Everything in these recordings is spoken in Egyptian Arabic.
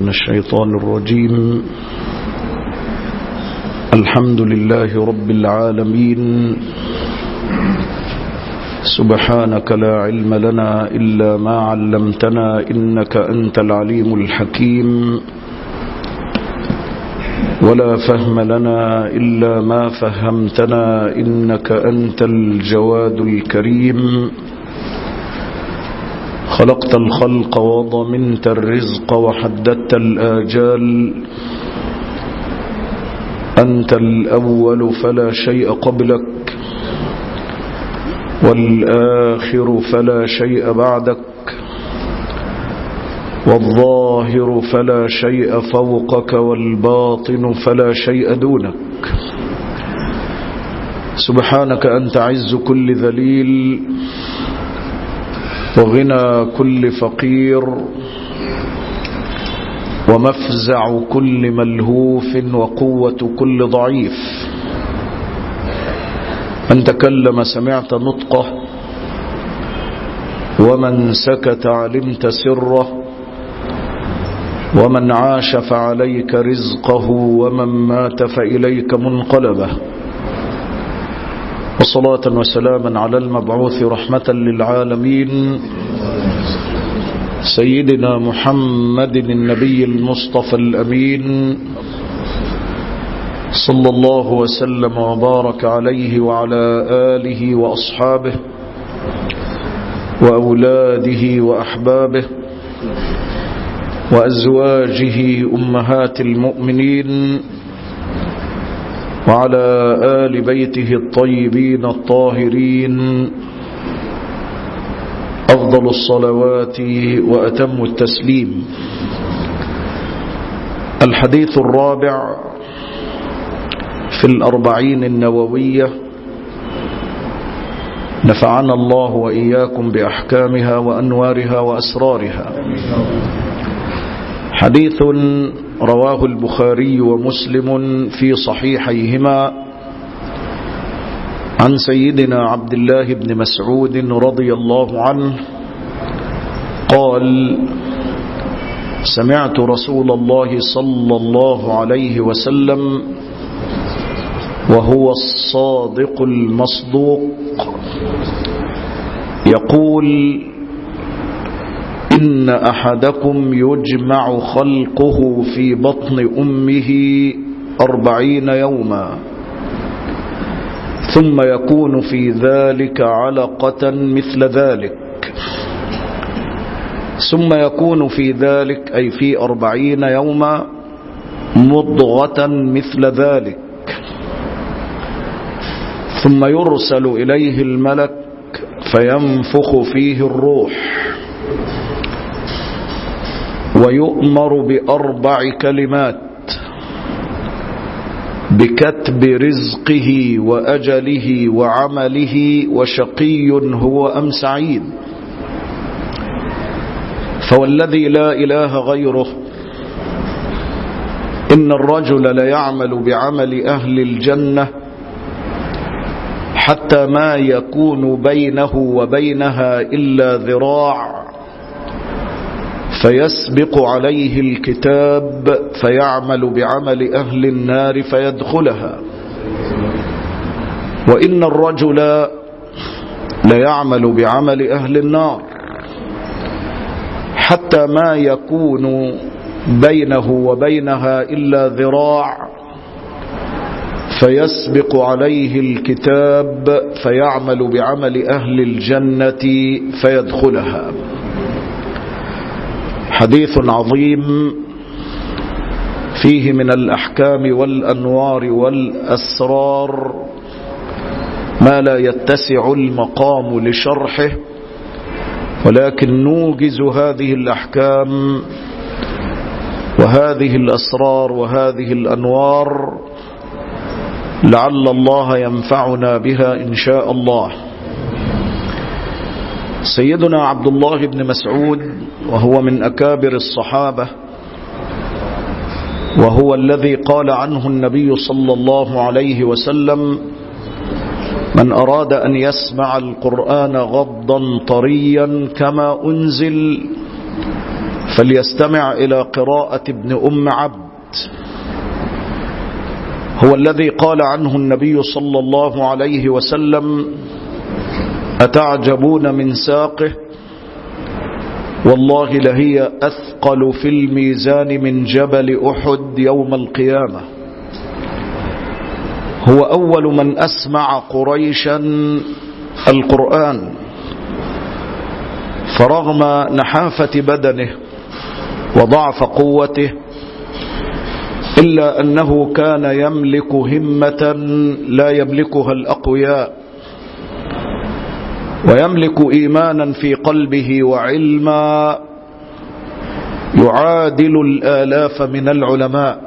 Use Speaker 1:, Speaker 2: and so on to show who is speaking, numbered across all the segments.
Speaker 1: من الشيطان الرجيم الحمد لله رب العالمين سبحانك لا علم لنا إلا ما علمتنا إنك أنت العليم الحكيم ولا فهم لنا إلا ما فهمتنا إنك أنت الجواد الكريم خلقت الخلق وضمنت الرزق وحددت الآجال أنت الأول فلا شيء قبلك والآخر فلا شيء بعدك والظاهر فلا شيء فوقك والباطن فلا شيء دونك سبحانك أنت عز كل ذليل وغنى كل فقير ومفزع كل ملهوف وقوة كل ضعيف من تكلم سمعت نطقه ومن سكت علمت سره ومن عاش فعليك رزقه ومن مات فإليك منقلبه وصلاة وسلاما على المبعوث رحمة للعالمين سيدنا محمد النبي المصطفى الأمين صلى الله وسلم وبارك عليه وعلى آله وأصحابه وأولاده وأحبابه وأزواجه أمهات المؤمنين وعلى آل بيته الطيبين الطاهرين أفضل الصلوات وأتم التسليم الحديث الرابع في الأربعين النووية نفعنا الله وإياكم بأحكامها وأنوارها وأسرارها حديث رواه البخاري ومسلم في صحيحيهما عن سيدنا عبد الله بن مسعود رضي الله عنه قال سمعت رسول الله صلى الله عليه وسلم وهو الصادق المصدوق يقول إن أحدكم يجمع خلقه في بطن أمه أربعين يوما ثم يكون في ذلك علقة مثل ذلك ثم يكون في ذلك أي في أربعين يوما مضغة مثل ذلك ثم يرسل إليه الملك فينفخ فيه الروح ويؤمر بأربع كلمات بكتب رزقه وأجله وعمله وشقي هو أم سعيد فوالذي لا إله غيره إن الرجل ليعمل بعمل أهل الجنة حتى ما يكون بينه وبينها إلا ذراع فيسبق عليه الكتاب فيعمل بعمل أهل النار فيدخلها وإن الرجل ليعمل بعمل أهل النار حتى ما يكون بينه وبينها إلا ذراع فيسبق عليه الكتاب فيعمل بعمل أهل الجنة فيدخلها حديث عظيم فيه من الأحكام والأنوار والأسرار ما لا يتسع المقام لشرحه ولكن نوجز هذه الأحكام وهذه الأسرار وهذه الأنوار لعل الله ينفعنا بها إن شاء الله سيدنا عبد الله بن مسعود وهو من أكابر الصحابة وهو الذي قال عنه النبي صلى الله عليه وسلم من أراد أن يسمع القرآن غضا طريا كما أنزل فليستمع إلى قراءة ابن أم عبد هو الذي قال عنه النبي صلى الله عليه وسلم أتعجبون من ساقه والله لهي أثقل في الميزان من جبل أحد يوم القيامة هو أول من أسمع قريشا القرآن فرغم نحافة بدنه وضعف قوته إلا أنه كان يملك همة لا يملكها الأقوياء ويملك إيمانا في قلبه وعلما يعادل الآلاف من العلماء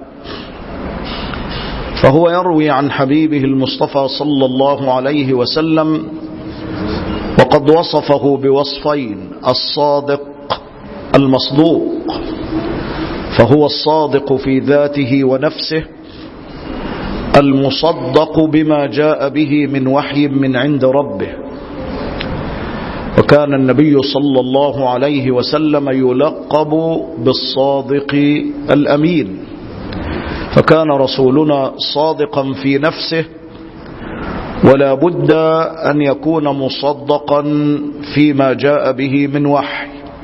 Speaker 1: فهو يروي عن حبيبه المصطفى صلى الله عليه وسلم وقد وصفه بوصفين الصادق المصدوق فهو الصادق في ذاته ونفسه المصدق بما جاء به من وحي من عند ربه وكان النبي صلى الله عليه وسلم يلقب بالصادق الأمين فكان رسولنا صادقا في نفسه ولا بد أن يكون مصدقا فيما جاء به من وحي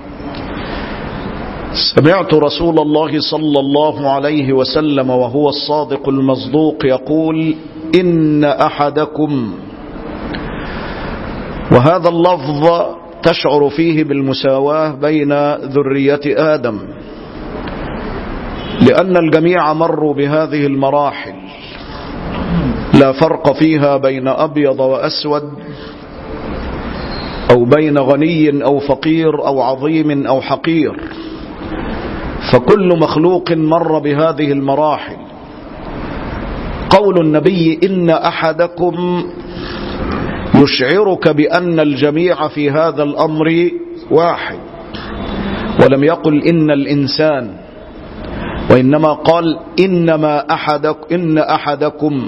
Speaker 1: سمعت رسول الله صلى الله عليه وسلم وهو الصادق المصدوق يقول إن أحدكم وهذا اللفظ تشعر فيه بالمساواة بين ذرية آدم لأن الجميع مروا بهذه المراحل لا فرق فيها بين أبيض وأسود أو بين غني أو فقير أو عظيم أو حقير فكل مخلوق مر بهذه المراحل قول النبي إن أحدكم يشعرك بأن الجميع في هذا الأمر واحد ولم يقل إن الإنسان وإنما قال إنما أحدك إن أحدكم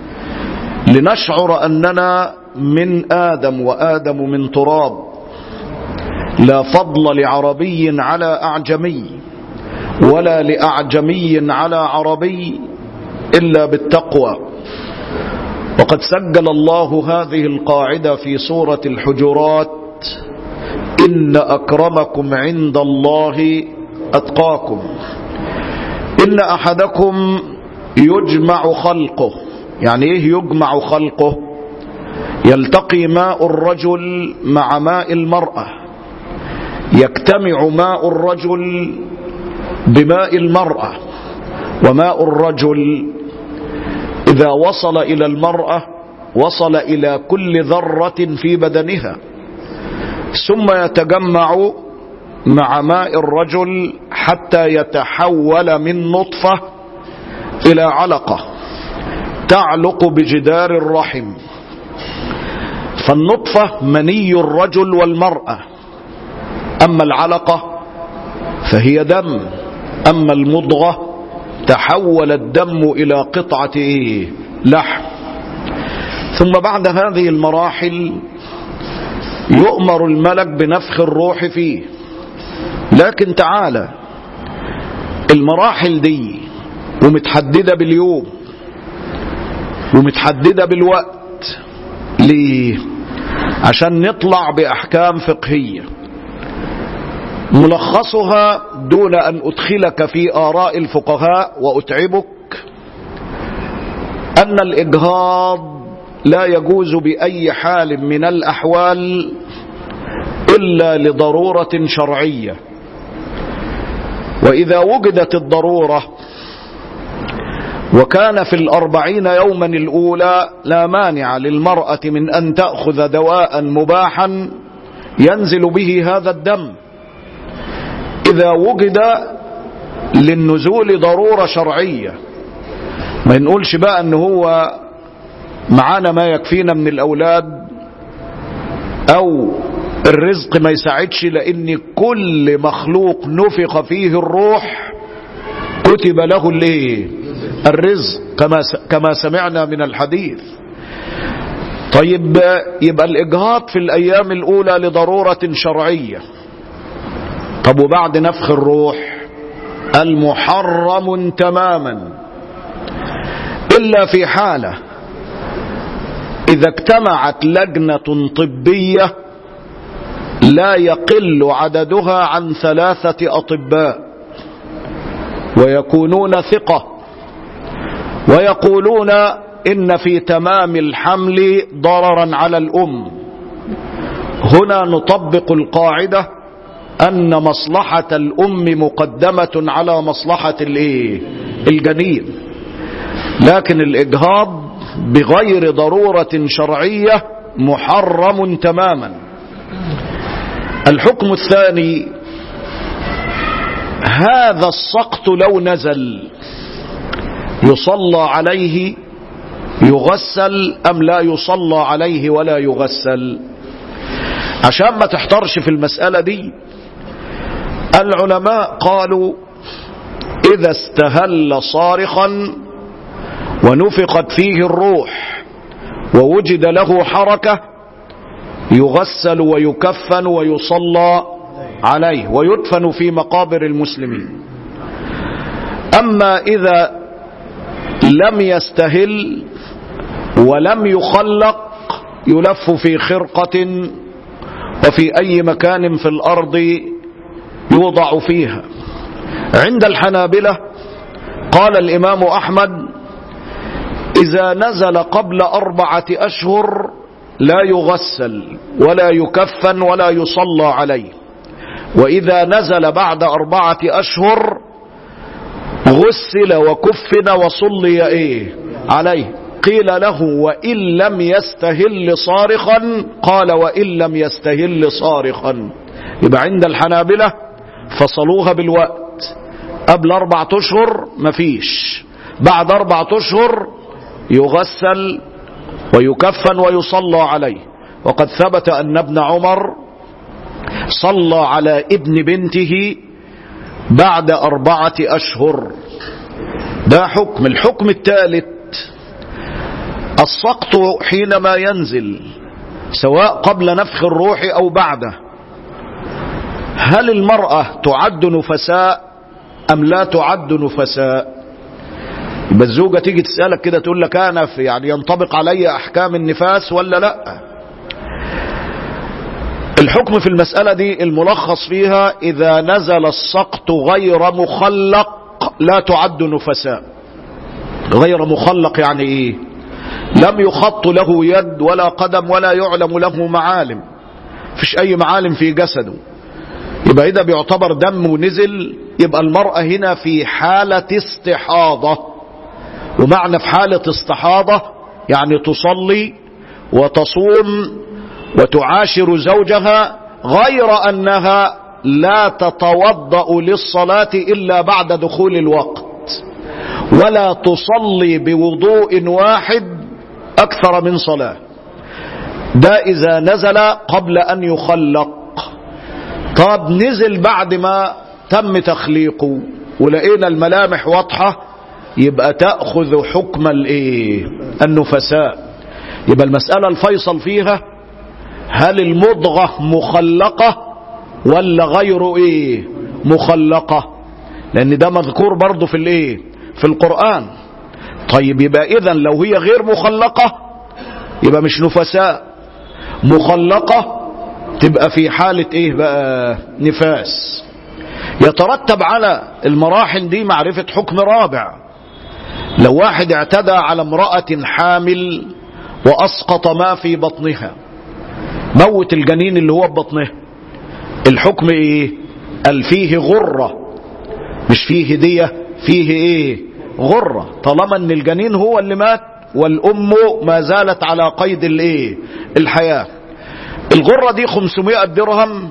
Speaker 1: لنشعر أننا من آدم وآدم من تراب لا فضل لعربي على أعجمي ولا لأعجمي على عربي إلا بالتقوى وقد سجل الله هذه القاعدة في سورة الحجرات إن أكرمكم عند الله أتقاكم إن أحدكم يجمع خلقه يعني إيه يجمع خلقه يلتقي ماء الرجل مع ماء المرأة يجتمع ماء الرجل بماء المرأة وماء الرجل إذا وصل إلى المرأة وصل إلى كل ذرة في بدنها ثم يتجمع مع ماء الرجل حتى يتحول من نطفة إلى علقة تعلق بجدار الرحم فالنطفة مني الرجل والمرأة أما العلقة فهي دم أما المضغة تحول الدم إلى قطعة إيه؟ لحم ثم بعد هذه المراحل يؤمر الملك بنفخ الروح فيه لكن تعالى المراحل دي ومتحددة باليوم ومتحددة بالوقت ليه عشان نطلع بأحكام فقهية ملخصها دون أن أدخلك في آراء الفقهاء وأتعبك أن الإجهاض لا يجوز بأي حال من الأحوال إلا لضرورة شرعية وإذا وجدت الضرورة وكان في الأربعين يوما الأولى لا مانع للمرأة من أن تأخذ دواء مباحا ينزل به هذا الدم إذا وجد للنزول ضرورة شرعية ما نقولش بقى أن هو معانا ما يكفينا من الأولاد أو الرزق ما يساعدش لأن كل مخلوق نفخ فيه الروح كتب له الايه الرزق كما كما سمعنا من الحديث طيب يبقى الإجهاض في الأيام الأولى لضرورة شرعية طب وبعد نفخ الروح المحرم تماما إلا في حالة إذا اجتمعت لجنة طبية لا يقل عددها عن ثلاثة أطباء ويكونون ثقة ويقولون إن في تمام الحمل ضررا على الأم هنا نطبق القاعدة أن مصلحة الأم مقدمة على مصلحة الإيه؟ الجنين لكن الإجهاض بغير ضرورة شرعية محرم تماما الحكم الثاني هذا السقط لو نزل يصلى عليه يغسل أم لا يصلى عليه ولا يغسل عشان ما تحترش في المسألة دي العلماء قالوا إذا استهل صارخا ونفقت فيه الروح ووجد له حركة يغسل ويكفن ويصلى عليه ويدفن في مقابر المسلمين أما إذا لم يستهل ولم يخلق يلف في خرقة وفي أي مكان في الأرض يوضع فيها عند الحنابلة قال الإمام أحمد إذا نزل قبل أربعة أشهر لا يغسل ولا يكفن ولا يصلى عليه وإذا نزل بعد أربعة أشهر غسل وكفن وصلي إيه عليه قيل له وإن لم يستهل صارخا قال وإن لم يستهل صارخا يبقى عند الحنابلة فصلوها بالوقت قبل أربعة أشهر مفيش بعد أربعة أشهر يغسل ويكفن ويصلى عليه وقد ثبت أن ابن عمر صلى على ابن بنته بعد أربعة أشهر ده حكم الحكم الثالث السقط حينما ينزل سواء قبل نفخ الروح أو بعده هل المرأة تعد نفساء أم لا تعد نفساء يبقى الزوجة تيجي تسألك كده تقول لك أنا في يعني ينطبق علي أحكام النفاس ولا لا الحكم في المسألة دي الملخص فيها إذا نزل السقط غير مخلق لا تعد نفساء غير مخلق يعني إيه لم يخط له يد ولا قدم ولا يعلم له معالم فيش أي معالم في جسده يبقى إذا بيعتبر دم ونزل يبقى المرأة هنا في حالة استحاضة ومعنى في حالة استحاضة يعني تصلي وتصوم وتعاشر زوجها غير أنها لا تتوضأ للصلاة إلا بعد دخول الوقت ولا تصلي بوضوء واحد أكثر من صلاة ده إذا نزل قبل أن يخلق طب نزل بعد ما تم تخليقه ولقينا الملامح واضحة يبقى تأخذ حكم الايه النفساء يبقى المسألة الفيصل فيها هل المضغة مخلقة ولا غير ايه مخلقة لان ده مذكور برضه في الايه في القرآن طيب يبقى اذا لو هي غير مخلقة يبقى مش نفساء مخلقة تبقى في حالة ايه بقى نفاس يترتب على المراحل دي معرفة حكم رابع لو واحد اعتدى على امرأة حامل وأسقط ما في بطنها موت الجنين اللي هو ببطنها الحكم ايه قال فيه غرة مش فيه هدية فيه ايه غرة طالما ان الجنين هو اللي مات والام ما زالت على قيد الايه الحياة الغرة دي 500 درهم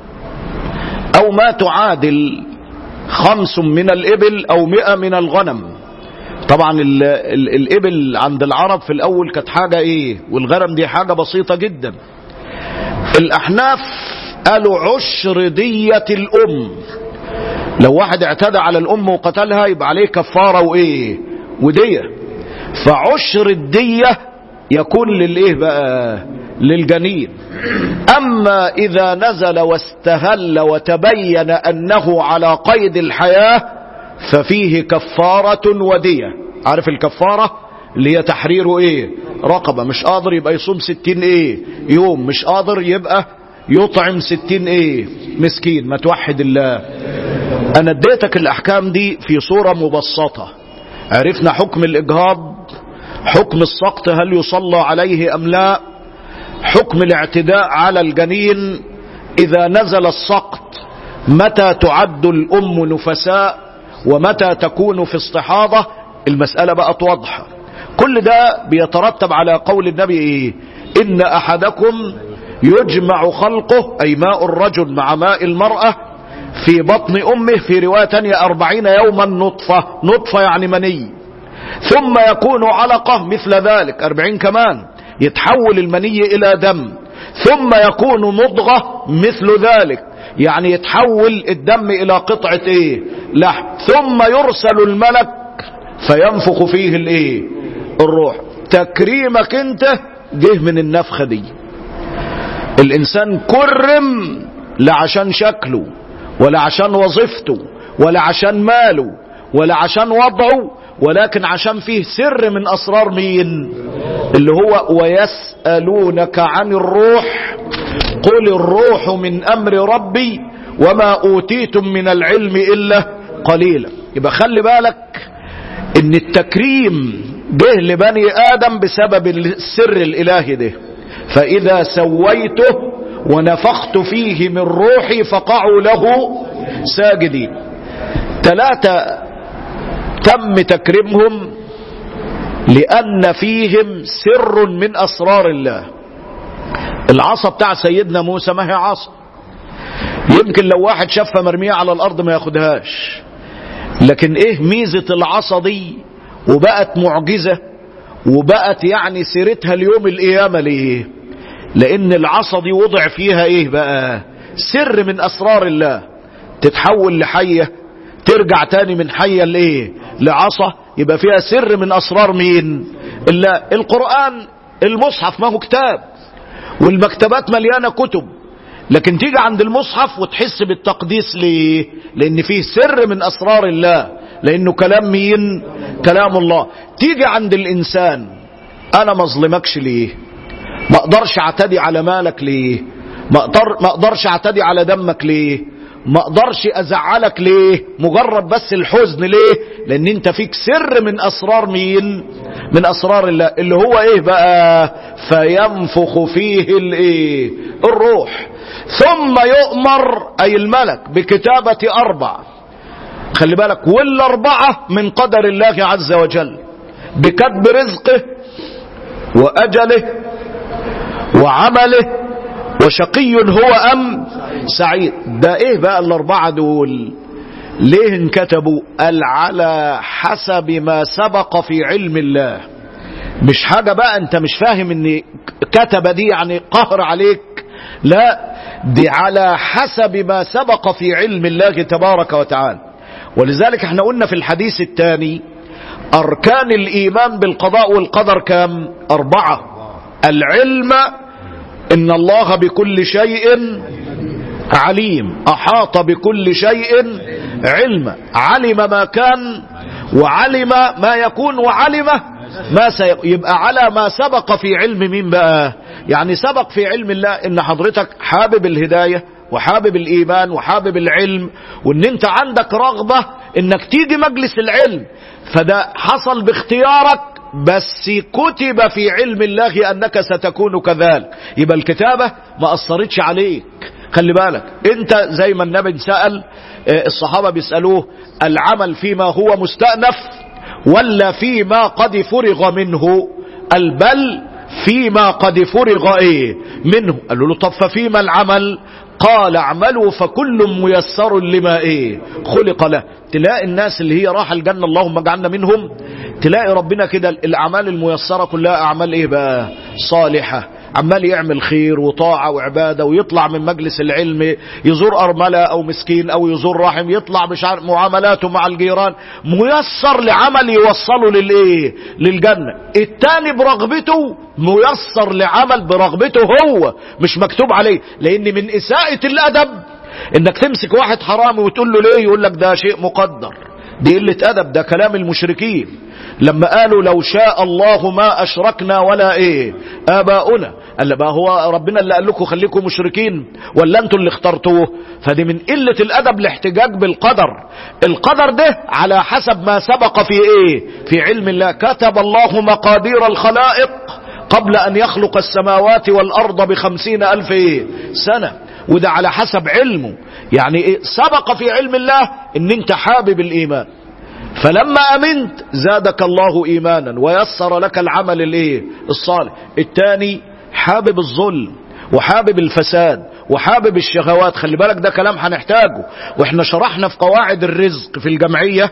Speaker 1: او ما تعادل خمس من الابل او مئة من الغنم طبعا ال ال الابل عند العرب في الاول كانت حاجة ايه والغنم دي حاجة بسيطة جدا الاحناف قالوا عشر دية الام لو واحد اعتدى على الام وقتلها يبقى عليه كفارة وايه ودية فعشر الدية يكون للايه بقى للجنين أما إذا نزل واستهل وتبين أنه على قيد الحياة ففيه كفارة ودية عارف الكفارة اللي هي تحرير ايه رقبة مش قادر يبقى يصوم ستين ايه يوم مش قادر يبقى يطعم ستين ايه مسكين ما توحد الله انا اديتك الاحكام دي في صورة مبسطة عرفنا حكم الاجهاض حكم السقط هل يصلى عليه ام لا حكم الاعتداء على الجنين اذا نزل السقط متى تعد الام نفساء ومتى تكون في استحاضة المسألة بقت واضحة كل ده بيترتب على قول النبي ايه ان احدكم يجمع خلقه اي ماء الرجل مع ماء المرأة في بطن امه في رواية تانية اربعين يوما نطفة نطفة يعني مني ثم يكون علقة مثل ذلك اربعين كمان يتحول المني الى دم ثم يكون مضغة مثل ذلك يعني يتحول الدم الى قطعة ايه لحم ثم يرسل الملك فينفخ فيه الايه الروح تكريمك انت جه من النفخة دي الانسان كرم لا عشان شكله ولا عشان وظيفته ولا عشان ماله ولا عشان وضعه ولكن عشان فيه سر من اسرار مين اللي هو ويسألونك عن الروح قل الروح من امر ربي وما اوتيتم من العلم الا قليلا يبقى خلي بالك ان التكريم جه لبني ادم بسبب السر الالهي ده فاذا سويته ونفخت فيه من روحي فقعوا له ساجدين ثلاثة تم تكريمهم لأن فيهم سر من أسرار الله العصا بتاع سيدنا موسى ما هي عصا يمكن لو واحد شافها مرمية على الأرض ما ياخدهاش لكن ايه ميزة العصا دي وبقت معجزة وبقت يعني سيرتها اليوم القيامة ليه لان العصا دي وضع فيها ايه بقى سر من اسرار الله تتحول لحية ترجع تاني من حية لايه لعصا يبقى فيها سر من اسرار مين الله القرآن المصحف ما هو كتاب والمكتبات مليانة كتب لكن تيجي عند المصحف وتحس بالتقديس ليه لان فيه سر من اسرار الله لانه كلام مين كلام الله تيجي عند الانسان انا ما اظلمكش ليه ما اقدرش اعتدي على مالك ليه ما اقدر ما اقدرش اعتدي على دمك ليه ما اقدرش ازعلك ليه مجرد بس الحزن ليه لان انت فيك سر من اسرار مين من اسرار الله اللي هو ايه بقى فينفخ فيه الايه الروح ثم يؤمر اي الملك بكتابة اربع خلي بالك والاربعة من قدر الله عز وجل بكتب رزقه واجله وعمله وشقي هو ام سعيد ده ايه بقى الاربعة دول ليه انكتبوا قال على حسب ما سبق في علم الله مش حاجة بقى انت مش فاهم ان كتب دي يعني قهر عليك لا دي على حسب ما سبق في علم الله تبارك وتعالى ولذلك احنا قلنا في الحديث الثاني اركان الايمان بالقضاء والقدر كام اربعة العلم ان الله بكل شيء عليم احاط بكل شيء علما علم ما كان وعلم ما يكون وعلم ما سيكون يبقى على ما سبق في علم مين بقى يعني سبق في علم الله ان حضرتك حابب الهداية وحابب الايمان وحابب العلم وان انت عندك رغبة انك تيجي مجلس العلم فده حصل باختيارك بس كتب في علم الله انك ستكون كذلك يبقى الكتابة ما اثرتش عليك خلي بالك انت زي ما النبي سأل الصحابة بيسألوه العمل فيما هو مستأنف ولا فيما قد فرغ منه البل فيما قد فرغ ايه منه قالوا له طب ففيما العمل قال اعملوا فكل ميسر لما ايه خلق له تلاقي الناس اللي هي راح الجنة اللهم اجعلنا منهم تلاقي ربنا كده الاعمال الميسرة كلها اعمال ايه بقى صالحة عمال يعمل خير وطاعة وعبادة ويطلع من مجلس العلم يزور أرملة أو مسكين أو يزور رحم يطلع مش عارف معاملاته مع الجيران ميسر لعمل يوصله للإيه للجنة التاني برغبته ميسر لعمل برغبته هو مش مكتوب عليه لأن من إساءة الأدب إنك تمسك واحد حرامي وتقول له ليه يقول لك ده شيء مقدر دي قلة أدب ده كلام المشركين لما قالوا لو شاء الله ما أشركنا ولا إيه آباؤنا قال ما هو ربنا اللي قال لكم خليكم مشركين ولا أنتوا اللي اخترتوه فدي من قلة الأدب الاحتجاج بالقدر القدر ده على حسب ما سبق في إيه في علم الله كتب الله مقادير الخلائق قبل أن يخلق السماوات والأرض بخمسين ألف إيه سنة وده على حسب علمه يعني إيه سبق في علم الله ان انت حابب الايمان فلما امنت زادك الله ايمانا ويسر لك العمل الايه الصالح الثاني حابب الظلم وحابب الفساد وحابب الشهوات خلي بالك ده كلام هنحتاجه واحنا شرحنا في قواعد الرزق في الجمعية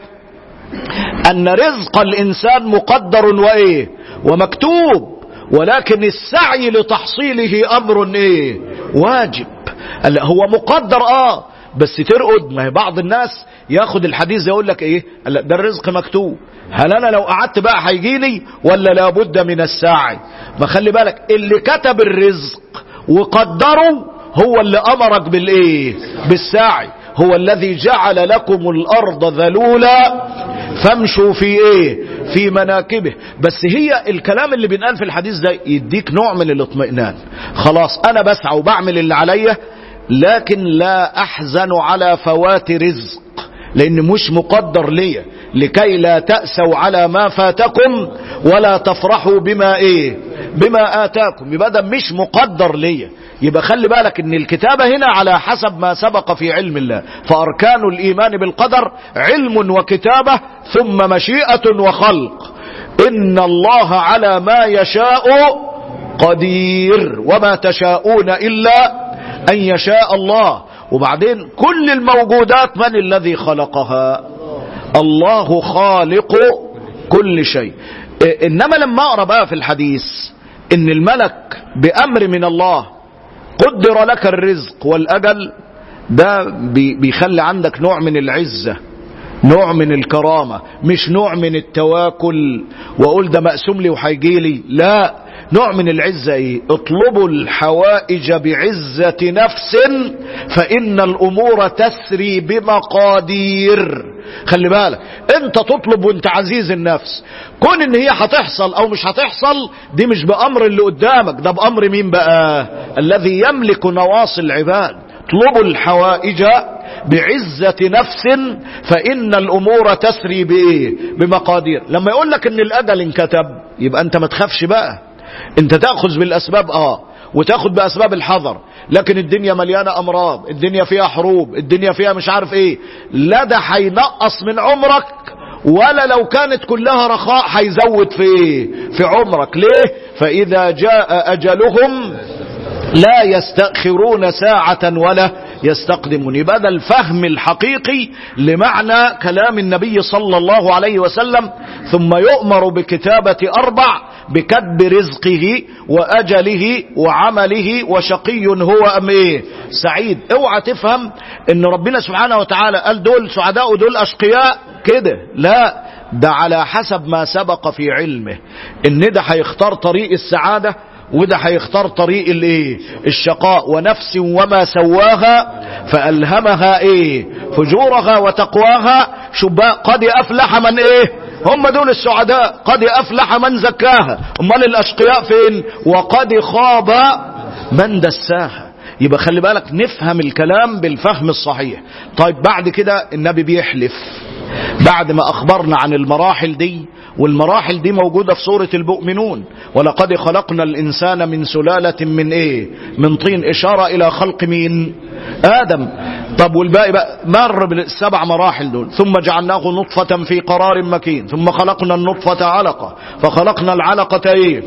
Speaker 1: ان رزق الانسان مقدر وايه ومكتوب ولكن السعي لتحصيله امر ايه واجب هو مقدر اه بس ترقد ما هي بعض الناس ياخد الحديث يقول لك ايه ده الرزق مكتوب هل انا لو قعدت بقى هيجيني ولا لابد من الساعي ما خلي بالك اللي كتب الرزق وقدره هو اللي امرك بالايه بالساعي هو الذي جعل لكم الارض ذلولا فامشوا في ايه في مناكبه بس هي الكلام اللي بينقال في الحديث ده يديك نوع من الاطمئنان خلاص انا بسعى وبعمل اللي عليا لكن لا احزن على فوات رزق لان مش مقدر ليا لكي لا تأسوا على ما فاتكم ولا تفرحوا بما ايه بما اتاكم يبقى ده مش مقدر ليا يبقى خلي بالك ان الكتابة هنا على حسب ما سبق في علم الله فاركان الايمان بالقدر علم وكتابة ثم مشيئة وخلق ان الله على ما يشاء قدير وما تشاءون الا ان يشاء الله وبعدين كل الموجودات من الذي خلقها الله خالق كل شيء انما لما اقرا بقى في الحديث ان الملك بامر من الله قدر لك الرزق والاجل ده بيخلي عندك نوع من العزه نوع من الكرامه مش نوع من التواكل واقول ده مقسوم لي وهيجي لي لا نوع من العزة ايه اطلبوا الحوائج بعزة نفس فإن الأمور تسري بمقادير خلي بالك انت تطلب وانت عزيز النفس كون ان هي هتحصل او مش هتحصل دي مش بأمر اللي قدامك ده بأمر مين بقى الذي يملك نواصي العباد اطلبوا الحوائج بعزة نفس فإن الأمور تسري بإيه بمقادير لما يقول لك ان الأجل انكتب يبقى انت ما تخافش بقى انت تأخذ بالأسباب اه وتاخد بأسباب الحذر لكن الدنيا مليانة أمراض الدنيا فيها حروب الدنيا فيها مش عارف ايه لا ده هينقص من عمرك ولا لو كانت كلها رخاء هيزود في ايه في عمرك ليه فإذا جاء أجلهم لا يستأخرون ساعة ولا يستقدمون يبقى ده الفهم الحقيقي لمعنى كلام النبي صلى الله عليه وسلم ثم يؤمر بكتابة أربع بكتب رزقه وأجله وعمله وشقي هو أم إيه سعيد اوعى تفهم ان ربنا سبحانه وتعالى قال دول سعداء ودول أشقياء كده لا ده على حسب ما سبق في علمه ان ده هيختار طريق السعادة وده هيختار طريق الايه الشقاء ونفس وما سواها فألهمها ايه فجورها وتقواها شباء قد أفلح من ايه هم دول السعداء قد أفلح من زكاها امال الأشقياء فين وقد خاب من دساها يبقى خلي بالك نفهم الكلام بالفهم الصحيح طيب بعد كده النبي بيحلف بعد ما أخبرنا عن المراحل دي والمراحل دي موجودة في سورة المؤمنون ولقد خلقنا الإنسان من سلالة من إيه من طين إشارة إلى خلق مين آدم طب والباقي بقى مر بالسبع مراحل دول ثم جعلناه نطفة في قرار مكين ثم خلقنا النطفة علقة فخلقنا العلقة إيه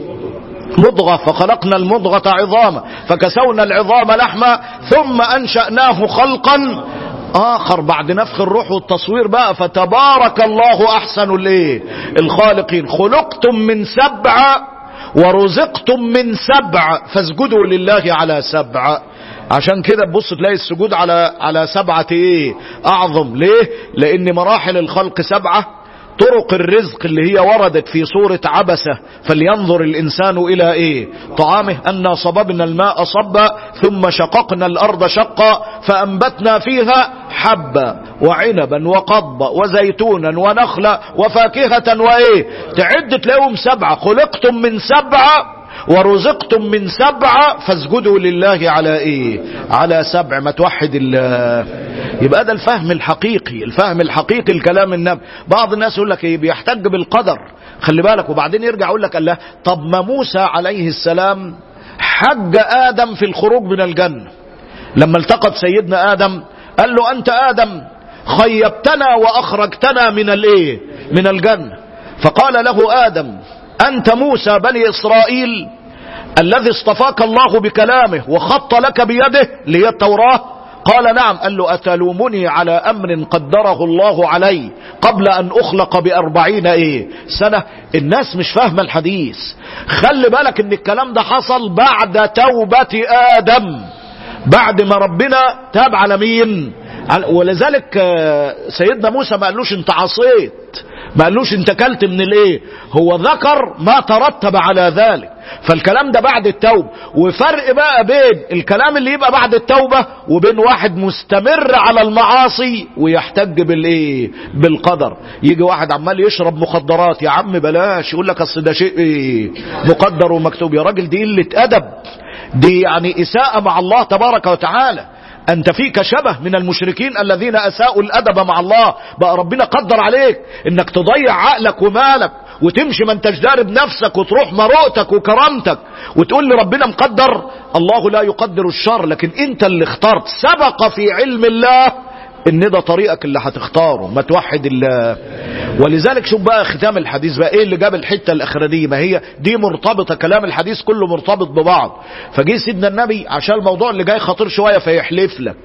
Speaker 1: مضغة فخلقنا المضغة عظاما فكسونا العظام لحما ثم أنشأناه خلقا آخر بعد نفخ الروح والتصوير بقى فتبارك الله أحسن الايه الخالقين خلقتم من سبع ورزقتم من سبع فاسجدوا لله على سبع عشان كده تبص تلاقي السجود على على سبعة ايه اعظم ليه لان مراحل الخلق سبعة طرق الرزق اللي هي وردت في سورة عبسة فلينظر الإنسان إلى إيه طعامه أنا صببنا الماء صبا ثم شققنا الأرض شقا فأنبتنا فيها حبا وعنبا وقضبا وزيتونا ونخلا وفاكهة وإيه تعد تلاقيهم سبعة خلقتم من سبعة ورزقتم من سبعة فاسجدوا لله على ايه على سبع ما توحد الله يبقى ده الفهم الحقيقي الفهم الحقيقي الكلام النبي بعض الناس يقول لك ايه بيحتج بالقدر خلي بالك وبعدين يرجع يقول لك الله طب ما موسى عليه السلام حج ادم في الخروج من الجنة لما التقط سيدنا ادم قال له انت ادم خيبتنا واخرجتنا من الايه من الجنة فقال له ادم أنت موسى بني إسرائيل الذي اصطفاك الله بكلامه وخط لك بيده لهي التوراة قال نعم قال له أتلومني على أمر قدره الله علي قبل أن أخلق بأربعين إيه سنة الناس مش فاهمة الحديث خلي بالك ان الكلام ده حصل بعد توبة آدم بعد ما ربنا تاب على مين ولذلك سيدنا موسى ما قالوش انت عصيت ما قالوش انت كلت من الايه هو ذكر ما ترتب على ذلك فالكلام ده بعد التوبة وفرق بقى بين الكلام اللي يبقى بعد التوبة وبين واحد مستمر على المعاصي ويحتج بالايه بالقدر يجي واحد عمال يشرب مخدرات يا عم بلاش يقول لك اصل ده شيء إيه مقدر ومكتوب يا راجل دي قلة ادب دي يعني اساءة مع الله تبارك وتعالى انت فيك شبه من المشركين الذين اساءوا الادب مع الله بقى ربنا قدر عليك انك تضيع عقلك ومالك وتمشي ما انتش دارب نفسك وتروح مروءتك وكرامتك وتقول لي ربنا مقدر الله لا يقدر الشر لكن انت اللي اخترت سبق في علم الله ان ده طريقك اللي هتختاره ما توحد الله ولذلك شوف بقى ختام الحديث بقى ايه اللي جاب الحته الاخرانيه ما هي دي مرتبطه كلام الحديث كله مرتبط ببعض فجه سيدنا النبي عشان الموضوع اللي جاي خطير شويه فيحلف لك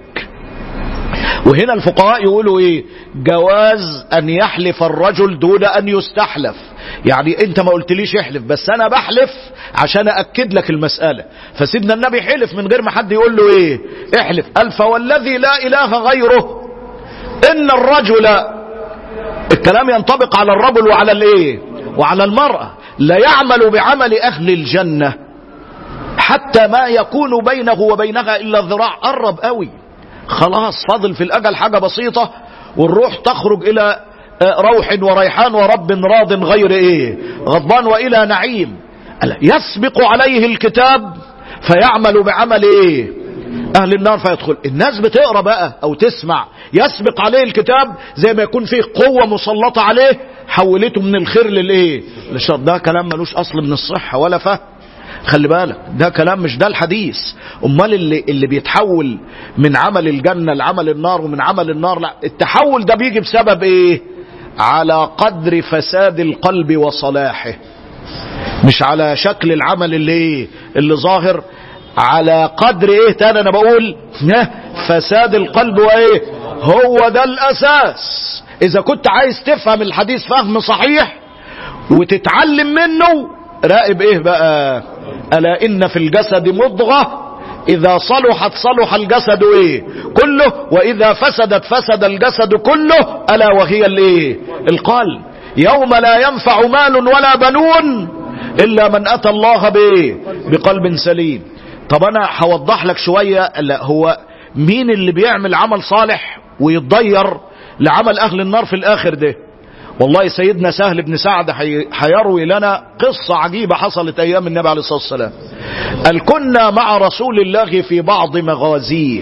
Speaker 1: وهنا الفقهاء يقولوا ايه جواز ان يحلف الرجل دون ان يستحلف يعني انت ما قلتليش احلف بس انا بحلف عشان اكد لك المسألة فسيدنا النبي حلف من غير ما حد يقول له ايه احلف قال فوالذي لا اله غيره ان الرجل الكلام ينطبق على الرجل وعلى الايه وعلى المرأة لا يعمل بعمل اهل الجنة حتى ما يكون بينه وبينها الا ذراع قرب قوي خلاص فاضل في الاجل حاجة بسيطة والروح تخرج الى روح وريحان ورب راض غير ايه غضبان والى نعيم يسبق عليه الكتاب فيعمل بعمل ايه اهل النار فيدخل الناس بتقرا بقى او تسمع يسبق عليه الكتاب زي ما يكون فيه قوة مسلطة عليه حولته من الخير للايه للشر ده كلام ملوش اصل من الصحة ولا فهم خلي بالك ده كلام مش ده الحديث امال اللي اللي بيتحول من عمل الجنة لعمل النار ومن عمل النار لا التحول ده بيجي بسبب ايه على قدر فساد القلب وصلاحه مش على شكل العمل اللي ايه اللي ظاهر على قدر ايه تاني انا بقول فساد القلب وايه هو ده الاساس اذا كنت عايز تفهم الحديث فهم صحيح وتتعلم منه راقب ايه بقى الا ان في الجسد مضغة اذا صلحت صلح الجسد ايه كله واذا فسدت فسد الجسد كله الا وهي الايه القلب يوم لا ينفع مال ولا بنون الا من اتى الله بايه بقلب سليم طب انا هوضح لك شوية لا هو مين اللي بيعمل عمل صالح ويتضير لعمل اهل النار في الاخر ده والله سيدنا سهل بن سعد حيروي لنا قصة عجيبة حصلت ايام النبي عليه الصلاة والسلام قال كنا مع رسول الله في بعض مغازيه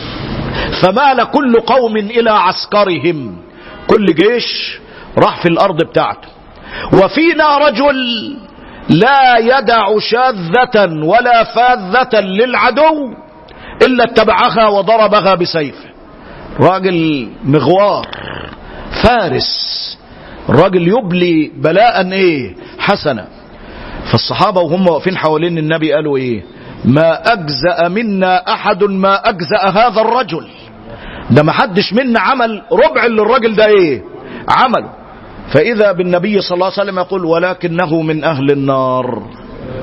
Speaker 1: فمال كل قوم الى عسكرهم كل جيش راح في الارض بتاعته وفينا رجل لا يدع شاذة ولا فاذة للعدو إلا اتبعها وضربها بسيفه راجل مغوار فارس الراجل يبلي بلاء ايه حسنا فالصحابة وهم واقفين حوالين النبي قالوا ايه ما اجزأ منا احد ما اجزأ هذا الرجل ده ما حدش منا عمل ربع اللي الراجل ده ايه عمله فإذا بالنبي صلى الله عليه وسلم يقول ولكنه من أهل النار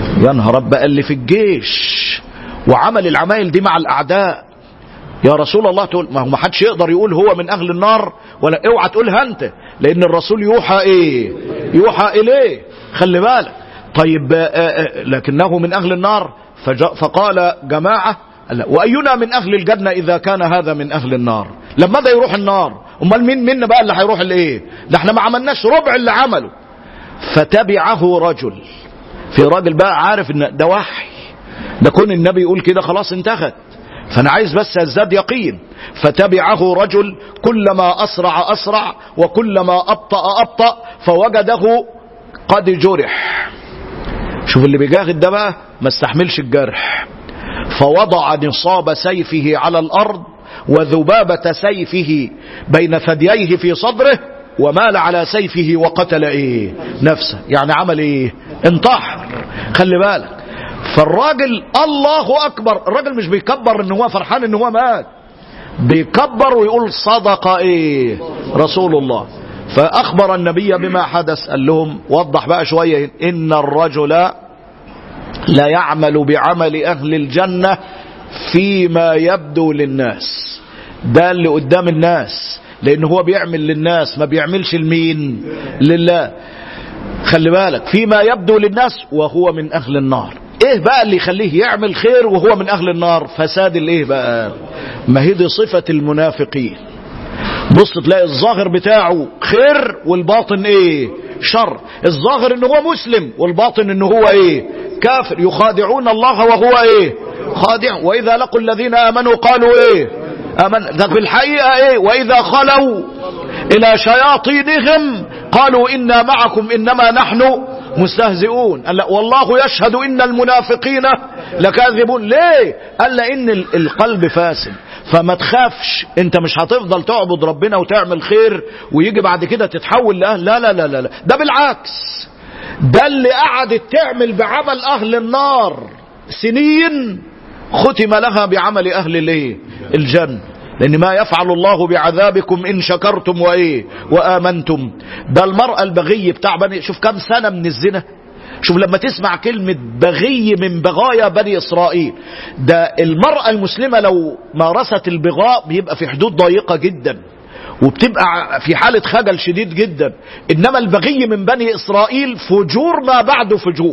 Speaker 1: يا نهار بقى اللي في الجيش وعمل العمايل دي مع الاعداء يا رسول الله تقول ما هو ما حدش يقدر يقول هو من اهل النار ولا اوعى تقولها انت لان الرسول يوحى ايه يوحى اليه خلي بالك طيب آه، آه، لكنه من اهل النار فجاء فقال جماعه لا، واينا من اهل الجنه اذا كان هذا من اهل النار لما ده يروح النار امال مين منا بقى اللي هيروح الايه ده احنا ما عملناش ربع اللي عمله فتبعه رجل في راجل بقى عارف ان ده وحي ده كون النبي يقول كده خلاص انتهت فانا عايز بس ازداد يقين فتبعه رجل كلما اسرع اسرع وكلما ابطا ابطا فوجده قد جرح شوف اللي بيجاهد ده بقى ما استحملش الجرح فوضع نصاب سيفه على الارض وذبابة سيفه بين ثدييه في صدره ومال على سيفه وقتل ايه نفسه يعني عمل ايه انتحر خلي بالك فالراجل الله اكبر الراجل مش بيكبر ان هو فرحان ان هو مات بيكبر ويقول صدق ايه رسول الله فاخبر النبي بما حدث قال لهم وضح بقى شوية ان الرجل لا يعمل بعمل اهل الجنة فيما يبدو للناس ده اللي قدام الناس لان هو بيعمل للناس ما بيعملش لمين لله خلي بالك فيما يبدو للناس وهو من اهل النار ايه بقى اللي يخليه يعمل خير وهو من اهل النار فساد الايه بقى ما هي دي صفة المنافقين بص تلاقي الظاهر بتاعه خير والباطن ايه شر الظاهر ان هو مسلم والباطن ان هو ايه كافر يخادعون الله وهو ايه خادع واذا لقوا الذين امنوا قالوا ايه امن ده في الحقيقة ايه واذا خلوا الى شياطينهم قالوا انا معكم انما نحن مستهزئون قال لا والله يشهد ان المنافقين لكاذبون ليه قال لان ال- القلب فاسد فما تخافش انت مش هتفضل تعبد ربنا وتعمل خير ويجي بعد كده تتحول لأهل لا لا لا لا, لا. ده بالعكس ده اللي قعدت تعمل بعمل اهل النار سنين ختم لها بعمل اهل الايه الجنه لان ما يفعل الله بعذابكم ان شكرتم وايه وامنتم ده المراه البغي بتاع بني شوف كم سنه من الزنا شوف لما تسمع كلمة بغي من بغايا بني إسرائيل ده المرأة المسلمة لو مارست البغاء بيبقى في حدود ضيقة جدا وبتبقى في حالة خجل شديد جدا إنما البغي من بني إسرائيل فجور ما بعده فجور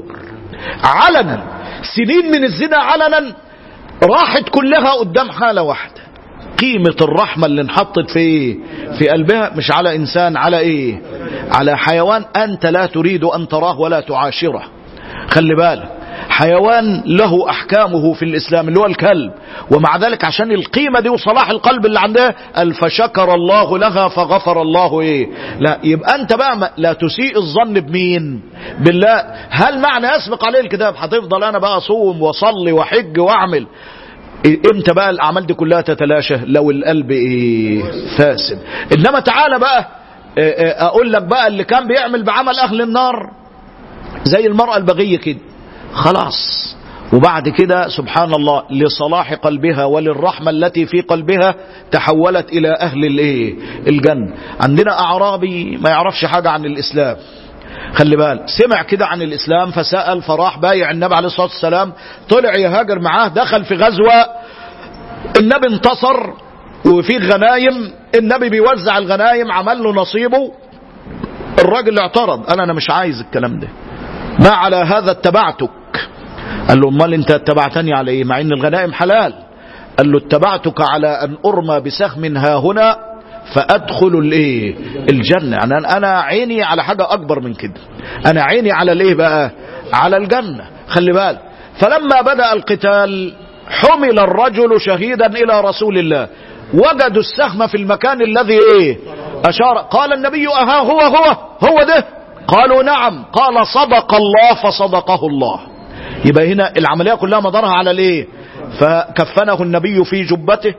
Speaker 1: علنا سنين من الزنا علنا راحت كلها قدام حالة واحدة قيمة الرحمة اللي انحطت في ايه في قلبها مش على انسان على ايه على حيوان انت لا تريد ان تراه ولا تعاشره خلي بالك حيوان له احكامه في الاسلام اللي هو الكلب ومع ذلك عشان القيمة دي وصلاح القلب اللي عندها قال فشكر الله لها فغفر الله ايه لا يبقى انت بقى ما- لا تسيء الظن بمين بالله هل معنى يسبق عليه الكتاب هتفضل انا بقى اصوم واصلي واحج واعمل امتى بقى الاعمال دي كلها تتلاشى لو القلب ايه فاسد انما تعالى بقى اه، اه، اقول لك بقى اللي كان بيعمل بعمل اهل النار زي المرأة البغية كده خلاص وبعد كده سبحان الله لصلاح قلبها وللرحمة التي في قلبها تحولت إلى أهل الإيه الجنة عندنا أعرابي ما يعرفش حاجة عن الإسلام خلي بالك سمع كده عن الإسلام فسأل فراح بايع النبي عليه الصلاة والسلام طلع يهاجر معاه دخل في غزوة النبي انتصر وفي غنايم النبي بيوزع الغنايم عمل له نصيبه الراجل اعترض قال انا مش عايز الكلام ده ما على هذا اتبعتك قال له امال انت اتبعتني على ايه مع ان الغنائم حلال قال له اتبعتك على ان ارمى بسهم ها هنا فادخل الايه الجنه يعني أنا- انا عيني على حاجه اكبر من كده انا عيني على الايه بقى على الجنه خلي بالك فلما بدا القتال حمل الرجل شهيدا الى رسول الله وجدوا السهم في المكان الذي ايه اشار قال النبي اها هو هو هو ده قالوا نعم قال صدق الله فصدقه الله يبقى هنا العملية كلها مدارها على الايه فكفنه النبي في جبته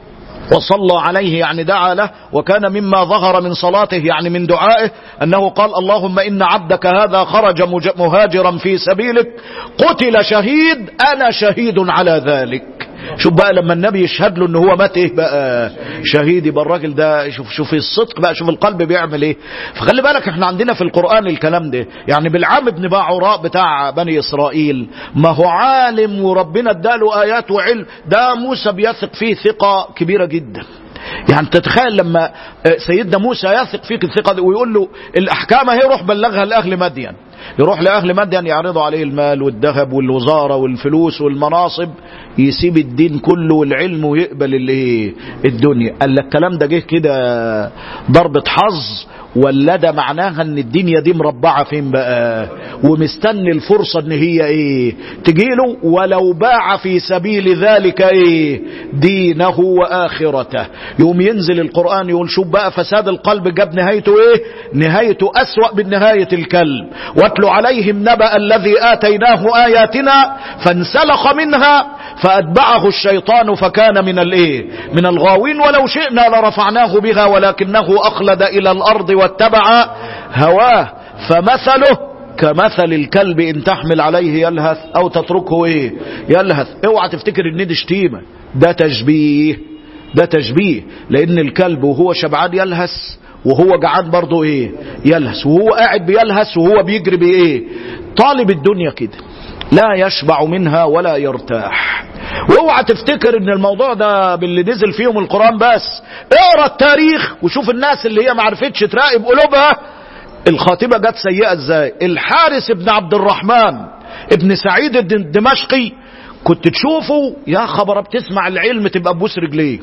Speaker 1: وصلى عليه يعني دعا له وكان مما ظهر من صلاته يعني من دعائه أنه قال اللهم إن عبدك هذا خرج مج- مهاجرا في سبيلك قتل شهيد أنا شهيد على ذلك شوف بقى لما النبي يشهد له ان هو مات ايه بقى شهيد يبقى الراجل ده شوف شوف الصدق بقى شوف القلب بيعمل ايه فخلي بالك احنا عندنا في القرآن الكلام ده يعني بالعام ابن باعوراء بتاع بني اسرائيل ما هو عالم وربنا اداله ايات وعلم ده موسى بيثق فيه ثقة كبيرة جدا يعني تتخيل لما سيدنا موسى يثق فيك الثقة دي ويقول له الأحكام اهي روح بلغها لأهل مدين يروح لأهل مدين يعرضوا عليه المال والذهب والوزارة والفلوس والمناصب يسيب الدين كله والعلم ويقبل اللي الدنيا قال لك الكلام ده جه كده ضربة حظ ولا ده معناها ان الدنيا دي مربعة فين بقى ومستني الفرصة ان هي ايه تجيله ولو باع في سبيل ذلك ايه دينه واخرته يوم ينزل القرآن يقول شوف بقى فساد القلب جاب نهايته ايه نهايته اسوأ من نهاية الكلب واتلو عليهم نبأ الذي آتيناه آياتنا فانسلخ منها فأتبعه الشيطان فكان من الايه من الغاوين ولو شئنا لرفعناه بها ولكنه أخلد إلى الأرض واتبع هواه فمثله كمثل الكلب إن تحمل عليه يلهث أو تتركه إيه يلهث اوعى تفتكر إن دي شتيمة ده تشبيه ده تشبيه لأن الكلب وهو شبعان يلهث وهو جعان برضه ايه يلهث وهو قاعد بيلهث وهو بيجري بايه طالب الدنيا كده لا يشبع منها ولا يرتاح واوعى تفتكر ان الموضوع ده باللي نزل فيهم القرآن بس اقرا التاريخ وشوف الناس اللي هي ما عرفتش تراقب قلوبها الخاتمة جت سيئة ازاي الحارس ابن عبد الرحمن ابن سعيد الدمشقي كنت تشوفه يا خبر بتسمع العلم تبقى بوس رجليه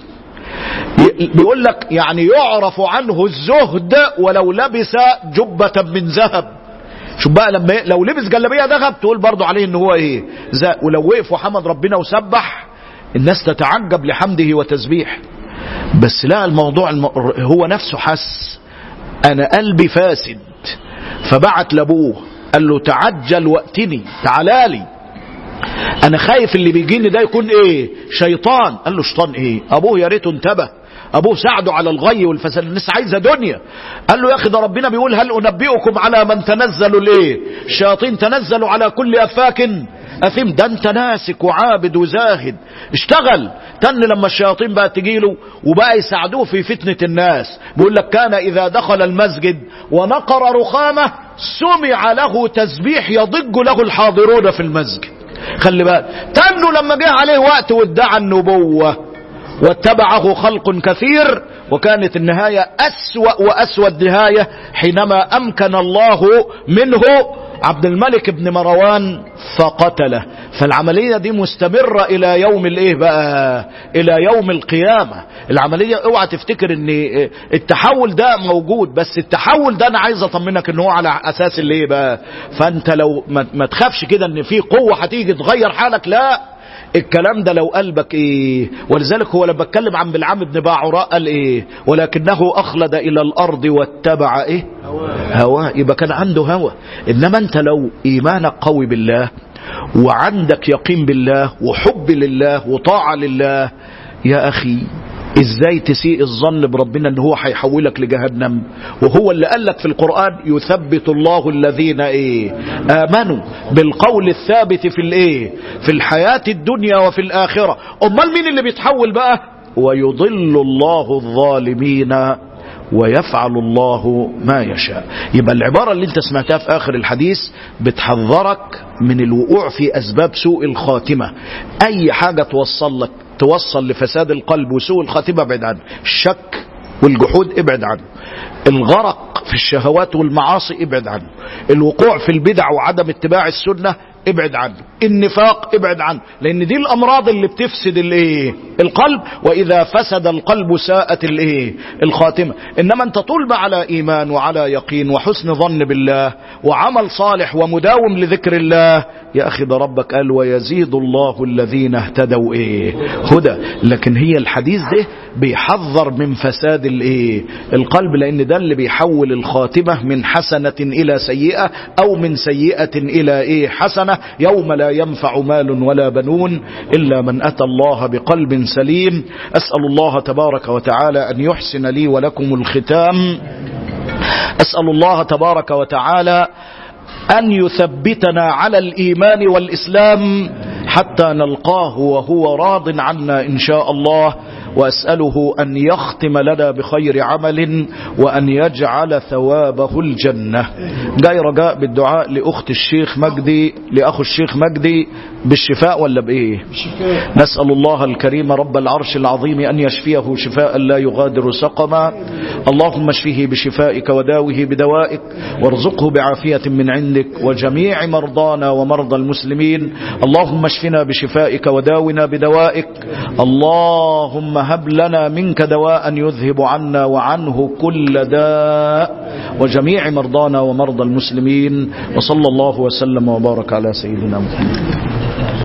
Speaker 1: بيقول لك يعني يعرف عنه الزهد ولو لبس جبة من ذهب شوف بقى لما لو لبس جلابيه ذهب تقول برضه عليه ان هو ايه زي ولو وقف وحمد ربنا وسبح الناس تتعجب لحمده وتسبيح بس لا الموضوع الم... هو نفسه حس انا قلبي فاسد فبعت لابوه قال له تعجل وقتني تعالالي انا خايف اللي بيجيني ده يكون ايه شيطان قال له شيطان ايه ابوه يا ريته انتبه ابوه ساعده على الغي والفساد الناس عايزه دنيا قال له يا اخي ده ربنا بيقول هل انبئكم على من تنزل الايه الشياطين تنزلوا على كل افاك اثم ده انت ناسك وعابد وزاهد اشتغل تن لما الشياطين بقى تجيله وبقى يساعدوه في فتنة الناس بيقول لك كان اذا دخل المسجد ونقر رخامه سمع له تسبيح يضج له الحاضرون في المسجد خلي بالك تنه لما جه عليه وقت وادعى النبوة واتبعه خلق كثير وكانت النهاية أسوأ وأسود نهاية حينما أمكن الله منه عبد الملك بن مروان فقتله فالعملية دي مستمرة الى يوم الايه بقى الى يوم القيامة العملية اوعى تفتكر ان التحول ده موجود بس التحول ده انا عايز اطمنك ان هو على اساس الايه بقى فانت لو ما, ما تخافش كده ان في قوة هتيجي تغير حالك لا الكلام ده لو قلبك ايه ولذلك هو لما اتكلم عن بلعام بن باعوراء قال ايه ولكنه اخلد الى الارض واتبع ايه هواه يبقى كان عنده هوى انما انت لو ايمانك قوي بالله وعندك يقين بالله وحب لله وطاعة لله يا اخي ازاي تسيء الظن بربنا ان هو هيحولك لجهنم وهو اللي قال لك في القرآن يثبت الله الذين ايه امنوا بالقول الثابت في الايه في الحياة الدنيا وفي الاخرة امال مين اللي بيتحول بقى ويضل الله الظالمين ويفعل الله ما يشاء يبقى العبارة اللي انت سمعتها في اخر الحديث بتحذرك من الوقوع في اسباب سوء الخاتمة اي حاجة توصل لك توصل لفساد القلب وسوء الخاتمة ابعد عنه الشك والجحود ابعد عنه الغرق في الشهوات والمعاصي ابعد عنه الوقوع في البدع وعدم اتباع السنة ابعد عنه النفاق ابعد عنه لان دي الامراض اللي بتفسد الايه القلب واذا فسد القلب ساءت الايه الخاتمه انما انت طول ما على ايمان وعلى يقين وحسن ظن بالله وعمل صالح ومداوم لذكر الله يا اخي ده ربك قال ويزيد الله الذين اهتدوا ايه هدى لكن هي الحديث ده بيحذر من فساد الايه القلب لان ده اللي بيحول الخاتمه من حسنه الى سيئه او من سيئه الى ايه حسنه يوم لا ينفع مال ولا بنون إلا من أتى الله بقلب سليم أسأل الله تبارك وتعالى أن يحسن لي ولكم الختام أسأل الله تبارك وتعالى أن يثبتنا على الإيمان والإسلام حتى نلقاه وهو راض عنا إن شاء الله وأسأله أن يختم لنا بخير عمل وأن يجعل ثوابه الجنة جاي رجاء بالدعاء لأخت الشيخ مجدي لأخو الشيخ مجدي بالشفاء ولا بإيه نسأل الله الكريم رب العرش العظيم أن يشفيه شفاء لا يغادر سقما اللهم اشفه بشفائك وداوه بدوائك وارزقه بعافية من عندك وجميع مرضانا ومرضى المسلمين اللهم اشفنا بشفائك وداونا بدوائك اللهم هب لنا منك دواء يذهب عنا وعنه كل داء وجميع مرضانا ومرضى المسلمين وصلى الله وسلم وبارك على سيدنا محمد